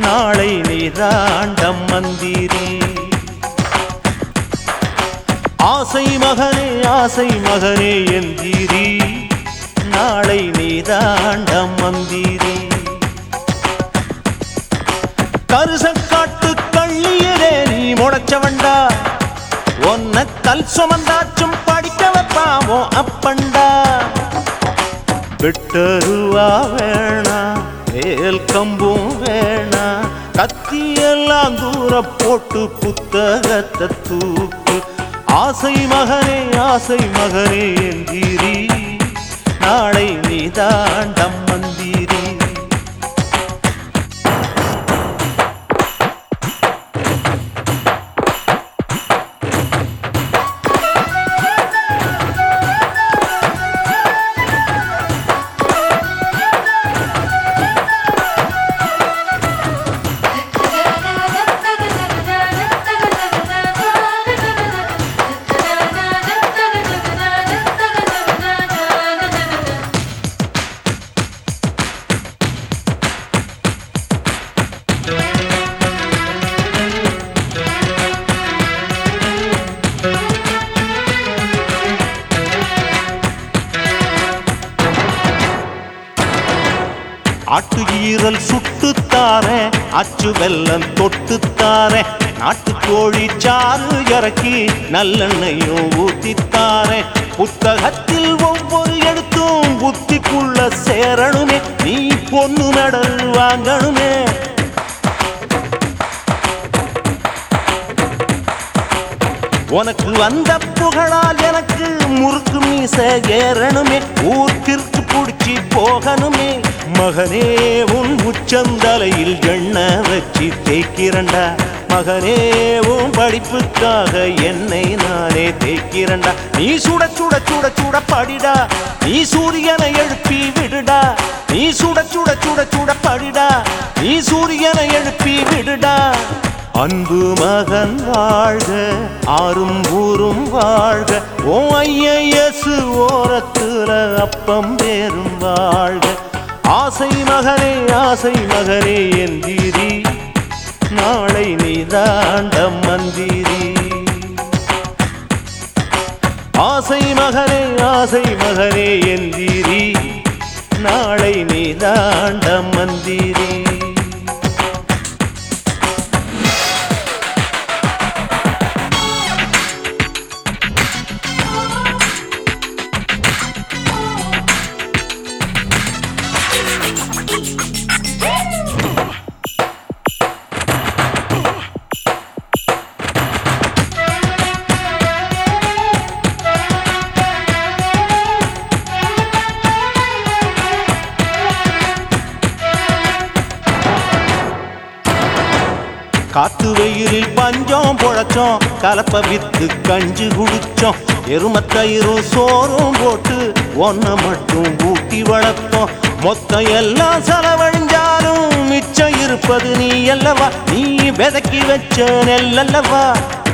நாளை நீதாண்டம் மந்திரி ஆசை மகனே ஆசை மகனே எந்திரி நாளை நீதாண்டம் மந்திரி கருசக்காட்டு கள்ளியரே நீ முளைச்சவண்டா ஒன்ன கல் சுமந்தாச்சும் படிக்க வைப்பாவோ அப்பண்டா விட்டருவா வேணா வேல் கம்பும் வேணா கத்தியெல்லாம் தூர போட்டு புத்தகத்தை தூக்கு ஆசை மகனே ஆசை மகனே எந்திரி நாளை நீதாண்டம் மந்திரி ஆட்டு ஈரல் சுட்டுத்தாரேன் அச்சு வெல்லம் தொட்டுத்தாரேன் நாட்டுக்கோழி சாறு இறக்கி நல்லெண்ணையும் ஊத்தித்தாரேன் புத்தகத்தில் ஒவ்வொரு எழுத்தும் புத்திக்குள்ள சேரணுமே நீ பொண்ணு மெடல் வாங்கணுமே உனக்கு வந்த புகழால் எனக்கு முறுக்கு மீச ஏறணுமே ஊர்க்கிற்கு புடிச்சு போகணுமே மகனே உன் உச்சந்தலையில் எண்ணெய் வச்சு தேய்க்கிறண்டா மகனே உன் படிப்புக்காக என்னை நானே தேய்க்கிறண்டா நீ சுட சுட சுட சுட படிடா நீ சூரியனை எழுப்பி விடுடா நீ சுட சுட சுட சுட படிடா நீ சூரியனை எழுப்பி விடுடா அன்பு மகன் வாழ்க ஆறும் ஊரும் வாழ்க ஓ ஐயசு ஓரத்துல அப்பம் பேரும் வாழ்க ஆசை மகனே ஆசை மகனே எந்திரி நாளை நீதாண்டம் மந்திரி ஆசை மகனே ஆசை மகனே எந்திரி நாளை நீதாண்டம் மந்திரி காத்து வெயிலில் பஞ்சம் பொழைச்சோம் கலப்ப வித்து கஞ்சி குடிச்சோம் எருமத்தயிரும் சோறும் போட்டு ஒன்ன மட்டும் ஊட்டி வளர்த்தோம் மொத்தம் எல்லாம் செலவழிஞ்சாலும் மிச்சம் இருப்பது நீ அல்லவா நீ விதக்கி வச்ச நெல்லல்லவா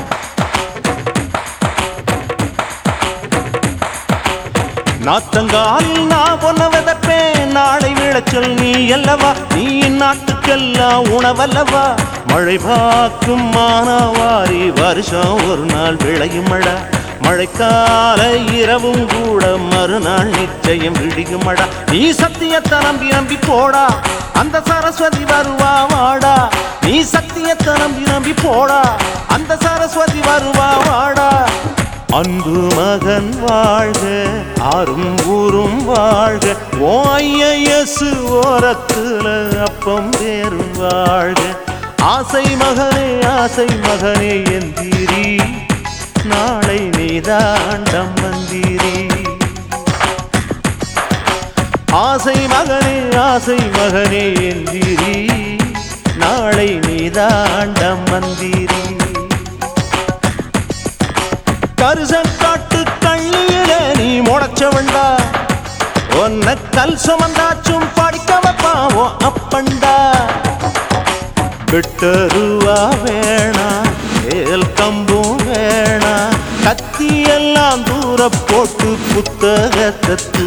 நாத்தங்காலில் நான் பொன்ன விதப்பேன் நாளை விளைச்சல் நீ அல்லவா நீ நாட்டுக்கெல்லாம் உணவல்லவா மழை பார்க்கும் மானாவாரி வருஷம் ஒரு நாள் விளையும் மழை மழைக்கால இரவும் கூட மறுநாள் நிச்சயம் விடியும் மழை நீ சத்தியத்தை நம்பி நம்பி போடா அந்த சரஸ்வதி வருவா வாடா நீ சத்தியத்தை நம்பி நம்பி போடா அந்த சரஸ்வதி வருவா வாடா அன்பு மகன் வாழ்க ஆறும் ஊரும் வாழ்க ஓ ஐயசு ஓரத்துல அப்பம் பேரும் வாழ்க ஆசை மகனே ஆசை மகனே எந்திரி நாளை நீதாண்டம் மந்திரி ஆசை மகனே ஆசை மகனே எந்திரி நாளை நீதாண்டம் மந்திரி கருசக்காட்டு கள்ளியில நீ முளைச்சவண்டா உன்னை கல் சுமந்தாச்சும் படிக்க வைப்பாவோ அப்பண்டா விட்டருவா வேணா வேல் கம்பும் வேணா கத்தியெல்லாம் தூர போட்டு புத்தகத்தை